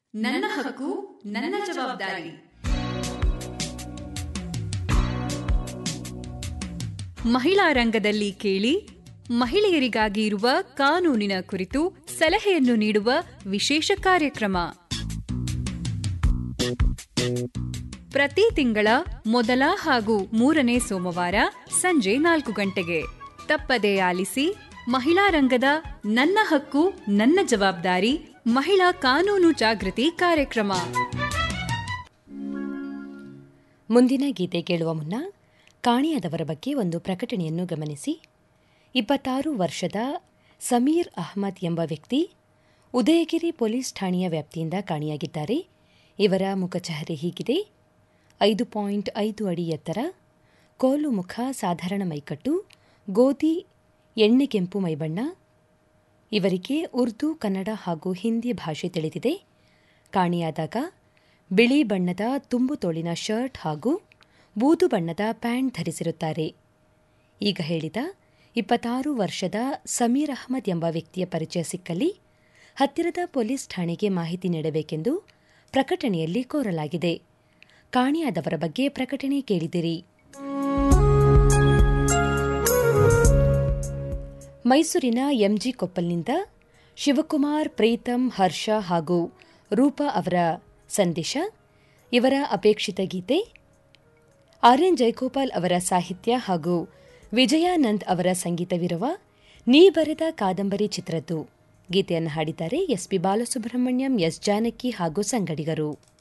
ನನ್ನ ಹಕ್ಕು ನನ್ನ ಜವಾಬ್ದಾರಿ ಮಹಿಳಾ ರಂಗದಲ್ಲಿ ಕೇಳಿ ಮಹಿಳೆಯರಿಗಾಗಿ ಇರುವ ಕಾನೂನಿನ ಕುರಿತು ಸಲಹೆಯನ್ನು ನೀಡುವ ವಿಶೇಷ ಕಾರ್ಯಕ್ರಮ ಪ್ರತಿ ತಿಂಗಳ ಮೊದಲ ಹಾಗೂ ಮೂರನೇ ಸೋಮವಾರ ಸಂಜೆ ನಾಲ್ಕು ಗಂಟೆಗೆ ತಪ್ಪದೇ ಆಲಿಸಿ ಮಹಿಳಾ ರಂಗದ ನನ್ನ ಹಕ್ಕು ನನ್ನ ಜವಾಬ್ದಾರಿ ಮಹಿಳಾ ಕಾನೂನು ಜಾಗೃತಿ ಕಾರ್ಯಕ್ರಮ ಮುಂದಿನ ಗೀತೆ ಕೇಳುವ ಮುನ್ನ ಕಾಣೆಯಾದವರ ಬಗ್ಗೆ ಒಂದು ಪ್ರಕಟಣೆಯನ್ನು ಗಮನಿಸಿ ಇಪ್ಪತ್ತಾರು ವರ್ಷದ ಸಮೀರ್ ಅಹ್ಮದ್ ಎಂಬ ವ್ಯಕ್ತಿ ಉದಯಗಿರಿ ಪೊಲೀಸ್ ಠಾಣೆಯ ವ್ಯಾಪ್ತಿಯಿಂದ ಕಾಣೆಯಾಗಿದ್ದಾರೆ ಇವರ ಮುಖಚಹರೆ ಹೀಗಿದೆ ಐದು ಪಾಯಿಂಟ್ ಐದು ಅಡಿ ಎತ್ತರ ಕೋಲು ಮುಖ ಸಾಧಾರಣ ಮೈಕಟ್ಟು ಗೋಧಿ ಎಣ್ಣೆ ಕೆಂಪು ಮೈಬಣ್ಣ ಇವರಿಗೆ ಉರ್ದು ಕನ್ನಡ ಹಾಗೂ ಹಿಂದಿ ಭಾಷೆ ತಿಳಿದಿದೆ ಕಾಣೆಯಾದಾಗ ಬಿಳಿ ಬಣ್ಣದ ತುಂಬು ತೋಳಿನ ಶರ್ಟ್ ಹಾಗೂ ಬೂದು ಬಣ್ಣದ ಪ್ಯಾಂಟ್ ಧರಿಸಿರುತ್ತಾರೆ ಈಗ ಹೇಳಿದ ಇಪ್ಪತ್ತಾರು ವರ್ಷದ ಸಮೀರ್ ಅಹ್ಮದ್ ಎಂಬ ವ್ಯಕ್ತಿಯ ಪರಿಚಯ ಸಿಕ್ಕಲ್ಲಿ ಹತ್ತಿರದ ಪೊಲೀಸ್ ಠಾಣೆಗೆ ಮಾಹಿತಿ ನೀಡಬೇಕೆಂದು ಪ್ರಕಟಣೆಯಲ್ಲಿ ಕೋರಲಾಗಿದೆ ಕಾಣೆಯಾದವರ ಬಗ್ಗೆ ಪ್ರಕಟಣೆ ಕೇಳಿದಿರಿ ಮೈಸೂರಿನ ಎಂಜಿ ಕೊಪ್ಪಲ್ನಿಂದ ಶಿವಕುಮಾರ್ ಪ್ರೀತಂ ಹರ್ಷ ಹಾಗೂ ರೂಪಾ ಅವರ ಸಂದೇಶ ಇವರ ಅಪೇಕ್ಷಿತ ಗೀತೆ ಆರ್ಯನ್ ಜಯಗೋಪಾಲ್ ಅವರ ಸಾಹಿತ್ಯ ಹಾಗೂ ವಿಜಯಾನಂದ್ ಅವರ ಸಂಗೀತವಿರುವ ನೀ ಬರೆದ ಕಾದಂಬರಿ ಚಿತ್ರದ್ದು ಗೀತೆಯನ್ನು ಹಾಡಿದ್ದಾರೆ ಎಸ್ಪಿ ಬಾಲಸುಬ್ರಹ್ಮಣ್ಯಂ ಎಸ್ ಜಾನಕಿ ಹಾಗೂ ಸಂಗಡಿಗರು